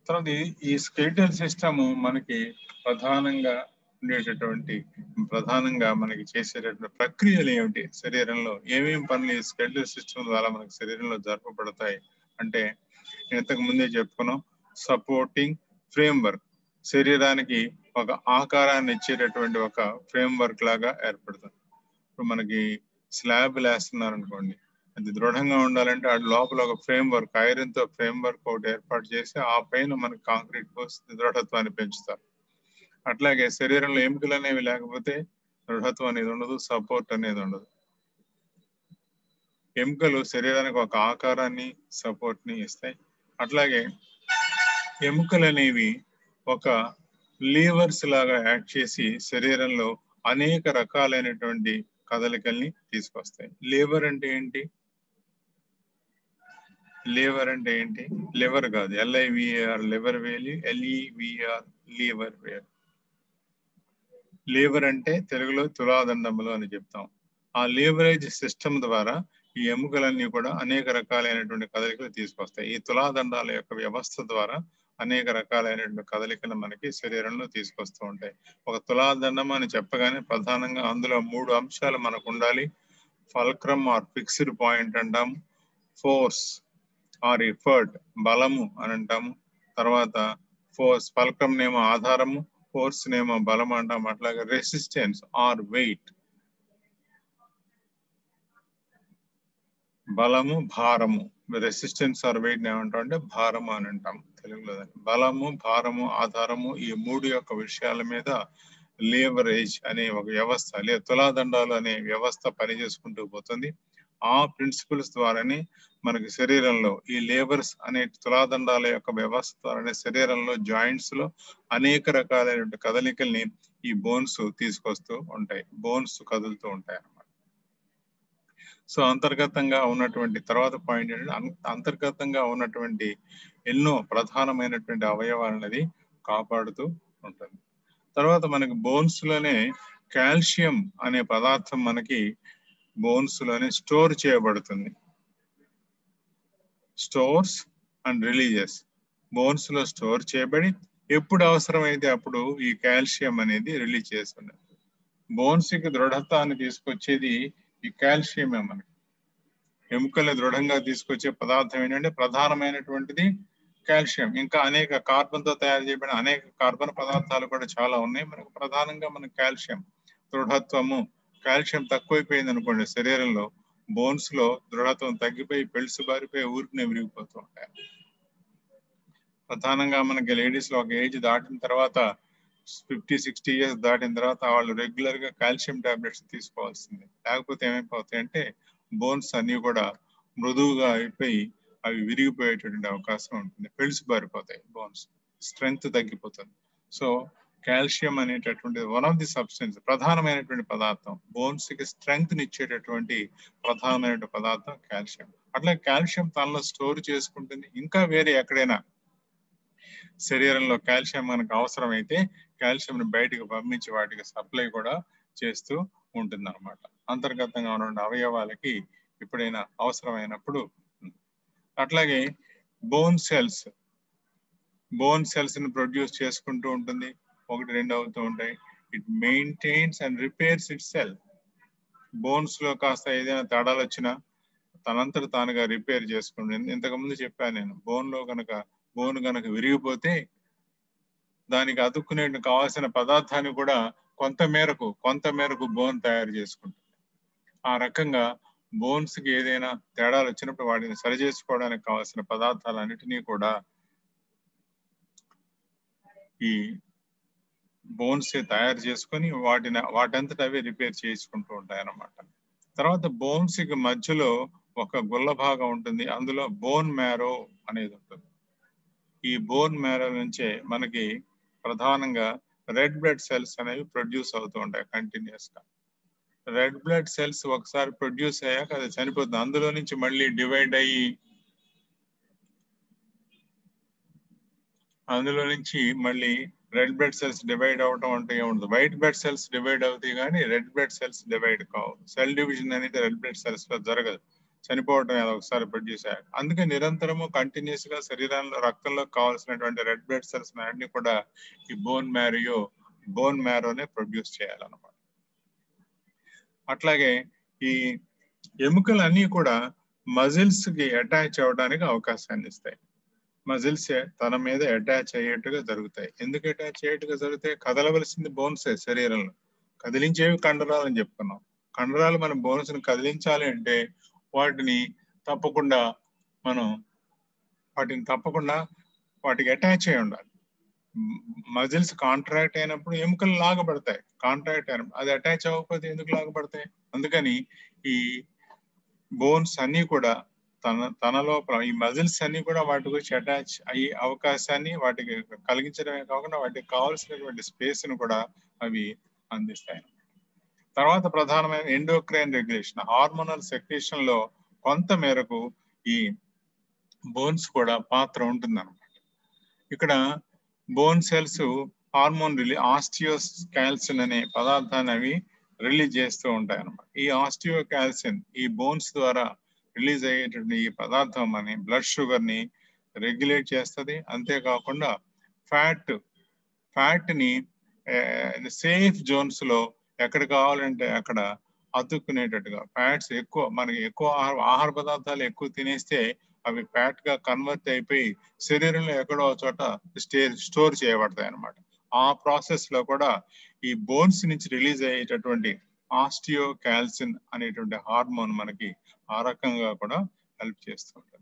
తర్వాత ఈ- ఈ స్కెలిటల్ సిస్టమ్ మనకి ప్రధానంగా ఉండేటటువంటి ప్రధానంగా మనకి చేసేటటువంటి ప్రక్రియలు ఏమిటి శరీరంలో ఏమేమి పనులు ఈ స్కెలిటల్ సిస్టమ్ ద్వారా మనకి శరీరంలో జరపబడతాయి అంటే ఇంతకు ముందే చెప్పుకున్నాం సపోర్టింగ్ ఫ్రేమ్ వర్క్ శరీరానికి ఒక ఆకారాన్ని ఇచ్చేటటువంటి ఒక ఫ్రేమ్ వర్క్ లాగా ఏర్పడుతుంది ఇప్పుడు మనకి స్లాబ్ వేస్తున్నారు అనుకోండి అది దృఢంగా ఉండాలంటే ఆ లోపల ఒక ఫ్రేమ్ వర్క్ ఐరన్ తో ఫ్రేమ్ వర్క్ ఒకటి ఏర్పాటు చేసి ఆ పైన మనకి కాంక్రీట్ పోసి దృఢత్వాన్ని పెంచుతారు అట్లాగే శరీరంలో ఎముకలు అనేవి లేకపోతే దృఢత్వం అనేది ఉండదు సపోర్ట్ అనేది ఉండదు ఎముకలు శరీరానికి ఒక ఆకారాన్ని సపోర్ట్ ని ఇస్తాయి అట్లాగే ఎముకలు అనేవి ఒక లీవర్స్ లాగా యాక్ట్ చేసి శరీరంలో అనేక రకాలైనటువంటి కదలికల్ని తీసుకొస్తాయి లీవర్ అంటే ఏంటి లివర్ అంటే ఏంటి లివర్ కాదు ఎల్ఐవిఆర్ లివర్ వేలి ఎల్ఈవిఆర్ లీవర్ వేల్ లీవర్ అంటే తెలుగులో తులాదండములు అని చెప్తాం ఆ లీవరేజ్ సిస్టమ్ ద్వారా ఈ ఎముకలన్నీ కూడా అనేక రకాలైనటువంటి కదలికలు తీసుకొస్తాయి ఈ తులాదండాల యొక్క వ్యవస్థ ద్వారా అనేక రకాలైనటువంటి కదలికలు మనకి శరీరంలో తీసుకొస్తూ ఉంటాయి ఒక తులాదండం అని చెప్పగానే ప్రధానంగా అందులో మూడు అంశాలు మనకు ఉండాలి ఫల్క్రమ్ ఆర్ ఫిక్స్డ్ పాయింట్ అంటాం ఫోర్స్ ఆర్ ఎఫర్ట్ బలము అని అంటాము తర్వాత ఫోర్స్ ఫల్క్రమ్ నేమో ఆధారము ఫోర్స్ నేమో బలం అంటాం అట్లాగే రెసిస్టెన్స్ ఆర్ వెయిట్ బలము భారము రెసిస్టెన్స్ ఆర్ వెయిట్ ఏమంటాం అంటే భారము అని అంటాం తెలుగులో దాన్ని. బలము భారము ఆధారము ఈ మూడు యొక్క విషయాల మీద లేవరేజ్ అనే ఒక వ్యవస్థ లేదా తులాదండాలు అనే వ్యవస్థ పనిచేసుకుంటూ పోతుంది ఆ ప్రిన్సిపల్స్ ద్వారానే మనకి శరీరంలో ఈ లేబర్స్ అనే తులాదండాల యొక్క వ్యవస్థ ద్వారానే శరీరంలో జాయింట్స్ లో అనేక రకాలైన కదలికల్ని ఈ బోన్స్ తీసుకొస్తూ ఉంటాయి బోన్స్ కదులుతూ ఉంటాయి అన్నమాట సో అంతర్గతంగా ఉన్నటువంటి తర్వాత పాయింట్ ఏంటంటే అం- అంతర్గతంగా ఉన్నటువంటి ఎన్నో ప్రధానమైనటువంటి అవయవాలనేది కాపాడుతూ ఉంటుంది తర్వాత మనకి బోన్స్ లోనే కాల్షియం అనే పదార్థం మనకి బోన్స్ లోనే స్టోర్ చేయబడుతుంది స్టోర్స్ అండ్ రిలీజెస్ బోన్స్ లో స్టోర్ చేయబడి ఎప్పుడు అవసరమైతే అప్పుడు ఈ కాల్షియం అనేది రిలీజ్ చేస్తున్నారు బోన్స్ కి దృఢత్వాన్ని తీసుకొచ్చేది ఈ కాల్షియమే మనకి ఎముకల్ని దృఢంగా తీసుకొచ్చే పదార్థం ఏంటంటే ప్రధానమైనటువంటిది కాల్షియం ఇంకా అనేక కార్బన్ తో తయారు చేయబడిన అనేక కార్బన్ పదార్థాలు కూడా చాలా ఉన్నాయి మనకు ప్రధానంగా మనకు కాల్షియం దృఢత్వము కాల్షియం తక్కువైపోయింది అనుకోండి శరీరంలో బోన్స్ లో దృఢత్వం తగ్గిపోయి పెళ్సు బారిపోయి ఊరికినే విరిగిపోతూ ఉంటాయి ప్రధానంగా మనకి లేడీస్ లో ఒక ఏజ్ దాటిన తర్వాత ఫిఫ్టీ సిక్స్టీ ఇయర్స్ దాటిన తర్వాత వాళ్ళు రెగ్యులర్ గా కాల్షియం టాబ్లెట్స్ తీసుకోవాల్సింది లేకపోతే ఏమైపోతాయి అంటే బోన్స్ అన్ని కూడా మృదువుగా అయిపోయి అవి విరిగిపోయేటువంటి అవకాశం ఉంటుంది పెళ్సి బారిపోతాయి బోన్స్ స్ట్రెంగ్త్ తగ్గిపోతుంది సో కాల్షియం అనేటటువంటి వన్ ఆఫ్ ది సబ్స్టెన్స్ ప్రధానమైనటువంటి పదార్థం బోన్స్ కి స్ట్రెంగ్త్ ఇచ్చేటటువంటి ప్రధానమైన పదార్థం కాల్షియం అట్లా కాల్షియం తనలో స్టోర్ చేసుకుంటుంది ఇంకా వేరే ఎక్కడైనా శరీరంలో కాల్షియం మనకు అవసరమైతే కాల్షియం బయటకు పంపించి వాటికి సప్లై కూడా చేస్తూ ఉంటుంది అనమాట అంతర్గతంగా ఉన్న అవయవాలకి ఎప్పుడైనా అవసరమైనప్పుడు అట్లాగే బోన్ సెల్స్ బోన్ సెల్స్ ని ప్రొడ్యూస్ చేసుకుంటూ ఉంటుంది ఒకటి రెండు అవుతూ ఉంటాయి it maintains and repairs itself bones లో కాస్త ఏదైనా తేడాలు వచ్చినా తనంతట తానుగా రిపేర్ చేసుకుంటుంది ఇంతకుముందు చెప్పాను నేను బోన్ లో కనుక బోన్ కనుక విరిగిపోతే దానికి అతుక్కునే కావాల్సిన పదార్థాన్ని కూడా కొంత మేరకు కొంత మేరకు బోన్ తయారు చేసుకుంటుంది ఆ రకంగా బోన్స్ కి ఏదైనా తేడాలు వచ్చినప్పుడు వాటిని సరి చేసుకోవడానికి కావాల్సిన పదార్థాలన్నిటినీ కూడా ఈ బోన్స్ తయారు చేసుకొని వాటిని వాటంతట అవి రిపేర్ చేసుకుంటూ ఉంటాయి అన్నమాట తర్వాత బోన్స్ కి మధ్యలో ఒక గుల్ల భాగం ఉంటుంది అందులో బోన్ మ్యారో అనేది ఉంటుంది ఈ బోన్ మ్యారో నుంచే మనకి ప్రధానంగా రెడ్ బ్లడ్ సెల్స్ అనేవి ప్రొడ్యూస్ అవుతూ ఉంటాయి కంటిన్యూస్ గా రెడ్ బ్లడ్ సెల్స్ ఒకసారి ప్రొడ్యూస్ అయ్యాక అది చనిపోతుంది అందులో నుంచి మళ్ళీ డివైడ్ అయ్యి అందులో నుంచి మళ్ళీ రెడ్ బ్లడ్ సెల్స్ డివైడ్ అవటం అంటే ఏముండదు వైట్ బ్లడ్ సెల్స్ డివైడ్ అవుతాయి కానీ రెడ్ బ్లడ్ సెల్స్ డివైడ్ కావు సెల్ డివిజన్ అనేది రెడ్ బ్లడ్ సెల్స్ లో జరగదు చనిపోవడం ఏదో ఒకసారి ప్రొడ్యూస్ అయ్యాయి అందుకే నిరంతరము కంటిన్యూస్ గా శరీరంలో రక్తంలో కావాల్సినటువంటి రెడ్ బ్లడ్ సెల్స్ అన్ని కూడా ఈ బోన్ మ్యారియో బోన్ మ్యారోనే ప్రొడ్యూస్ చేయాలన్నమాట అట్లాగే ఈ ఎముకలు అన్ని కూడా మజిల్స్ కి అటాచ్ అవ్వడానికి అవకాశాన్ని ఇస్తాయి మజిల్స్ తన మీద అటాచ్ అయ్యేట్టుగా జరుగుతాయి ఎందుకు అటాచ్ అయ్యేట్టుగా జరుగుతాయి కదలవలసింది బోన్సే శరీరంలో కదిలించేవి కండరాలు అని చెప్పుకున్నాం కండరాలు మన బోన్స్ ని కదిలించాలి అంటే వాటిని తప్పకుండా మనం వాటిని తప్పకుండా వాటికి అటాచ్ అయి ఉండాలి మజిల్స్ కాంట్రాక్ట్ అయినప్పుడు ఎముకలు లాగబడతాయి కాంట్రాక్ట్ అయినప్పుడు అది అటాచ్ అవ్వకపోతే ఎందుకు లాగబడతాయి అందుకని ఈ బోన్స్ అన్ని కూడా తన తన లోపల ఈ మజిల్స్ అన్ని కూడా వాటి గురించి అటాచ్ అయ్యే అవకాశాన్ని వాటికి కలిగించడమే కాకుండా వాటికి కావాల్సినటువంటి స్పేస్ ను కూడా అవి అందిస్తాయి తర్వాత ప్రధానమైన ఎండోక్రైన్ రెగ్యులేషన్ హార్మోనల్ సెక్రేషన్ లో కొంత మేరకు ఈ బోన్స్ కూడా పాత్ర ఉంటుంది అనమాట ఇక్కడ బోన్ సెల్స్ హార్మోన్ రిలీ ఆస్టియోస్ క్యాల్సిన్ అనే పదార్థాన్ని అవి రిలీజ్ చేస్తూ ఉంటాయి అనమాట ఈ ఆస్టియో క్యాల్సిన్ ఈ బోన్స్ ద్వారా రిలీజ్ అయ్యేటువంటి ఈ పదార్థం అని బ్లడ్ షుగర్ ని రెగ్యులేట్ చేస్తుంది అంతేకాకుండా ఫ్యాట్ ఫ్యాట్ ని సేఫ్ జోన్స్ లో ఎక్కడ కావాలంటే అక్కడ అతుక్కునేటట్టుగా ఫ్యాట్స్ ఎక్కువ మనకి ఎక్కువ ఆహార ఆహార పదార్థాలు ఎక్కువ తినేస్తే అవి ఫ్యాట్ గా కన్వర్ట్ అయిపోయి శరీరంలో ఎక్కడో చోట స్టే స్టోర్ చేయబడతాయి అనమాట ఆ ప్రాసెస్ లో కూడా ఈ బోన్స్ నుంచి రిలీజ్ అయ్యేటటువంటి ఆస్టియో క్యాల్సిన్ అనేటువంటి హార్మోన్ మనకి ఆ రకంగా కూడా హెల్ప్ చేస్తుంటారు